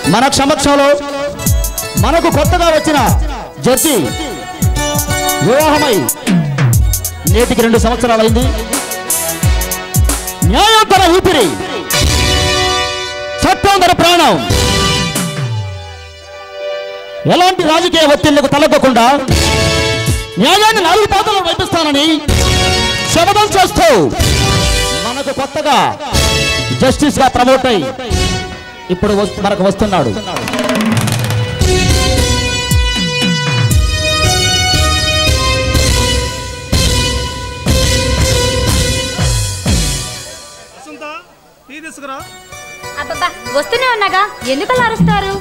మన క్షమక్షంలో మనకు కొత్తగా వచ్చిన జడ్జి వివాహమై నేటికి రెండు సంవత్సరాలైంది న్యాయం తన ఊపిరి చట్టం తన ప్రాణం ఎలాంటి రాజకీయ ఒత్తిళ్లకు తలగ్గకుండా న్యాయాన్ని నాలుగు పాతలు వైపిస్తానని శపథం చేస్తూ మనకు కొత్తగా జస్టిస్ గా ప్రమోట్ అయి ఇప్పుడు వస్- మనకు వస్తున్నాడు వసంత టీ తీసుకురా అబ్బబ్బా వస్తూనే ఉన్నాగా ఎందుకు అలా అరుస్తారు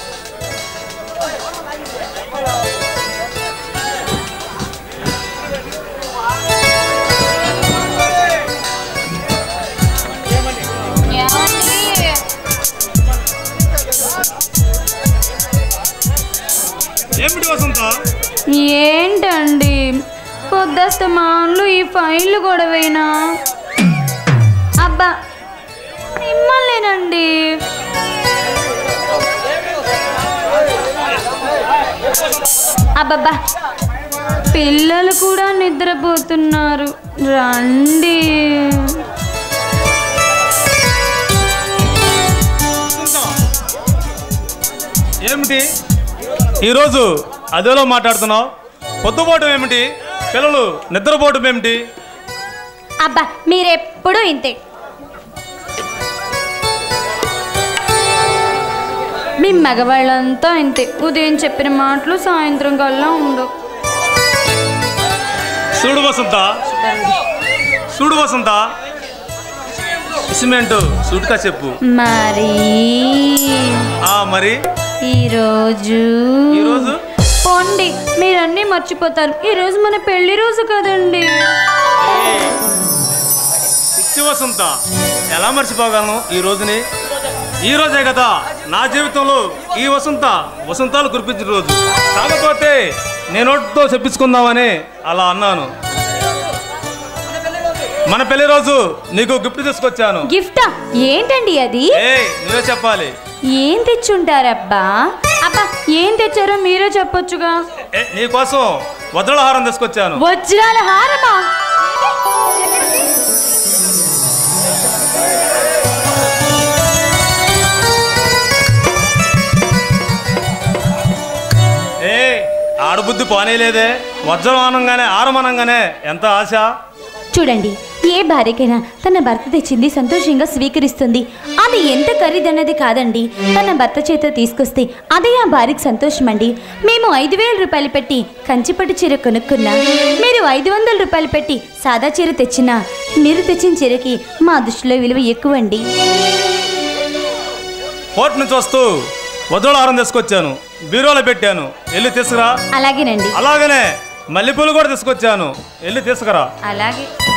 ఏమిటి వసంత ఏంటండి పొద్దుస్తమాన్లు ఈ ఫైళ్ళు గొడవేనా అబ్బా మిమ్మల్నేనండి అబ్బబ్బా పిల్లలు కూడా నిద్రపోతున్నారు రండి ఏమిటి ఈరోజు అదేలో మాట్లాడుతున్నావు పొద్దుపోవటం ఏమిటి పిల్లలు నిద్రపోవటం ఏమిటి అబ్బా మీరెప్పుడు ఇంతే మీ మగవాళ్ళంతా ఇంతే ఉదయం చెప్పిన మాటలు సాయంత్రం కల్లా ఉండవు చూడు వసంత చూడు వసంత సిమెంట్ సూట్గా చెప్పు మరి ఆ మరి ఈరోజు ఈరోజు పోండి మీరన్నీ మర్చిపోతారు ఈరోజు మన పెళ్లి రోజు కదండి పిచ్చి వసంత ఎలా మర్చిపోగలను ఈ రోజుని ఈ రోజే కదా నా జీవితంలో ఈ వసంత వసంతాలు కురిపించిన రోజు కాకపోతే నేనోటితో చెప్పించుకుందామని అలా అన్నాను మన పెళ్లి రోజు నీకు గిఫ్ట్ తీసుకొచ్చాను గిఫ్టా ఏంటండి అది ఏ నువ్వే చెప్పాలి ఏం తెచ్చుంటారబ్బా అబ్బా ఏం తెచ్చారో మీరే చెప్పొచ్చుగా ఏ, నీకోసం వజ్రాల హారం తీసుకొచ్చాను వజ్రాల హారమా ఏ ఆడబుద్ధి పోనేలేదే వజ్రం అనగానే హారం అనగానే ఎంత ఆశ చూడండి ఏ భార్యకైనా తన భర్త తెచ్చింది సంతోషంగా స్వీకరిస్తుంది అది ఎంత ఖరీదన్నది కాదండి తన భర్త చేత తీసుకొస్తే అదే ఆ భార్యకి సంతోషం అండి మేము ఐదు వేల రూపాయలు పెట్టి కంచిపట్టు చీర కొనుక్కున్నా మీరు ఐదు వందల రూపాయలు పెట్టి సాదా చీర తెచ్చినా మీరు తెచ్చిన చీరకి మా దృష్టిలో విలువ ఎక్కువ అండి కోర్టు నుంచి వస్తూ వజ్రాల హారం తీసుకొచ్చాను బీరోలో పెట్టాను వెళ్ళి తీసుకురా అలాగేనండి అలాగనే మల్లెపూలు కూడా తీసుకొచ్చాను వెళ్ళి తీసుకురా అలాగే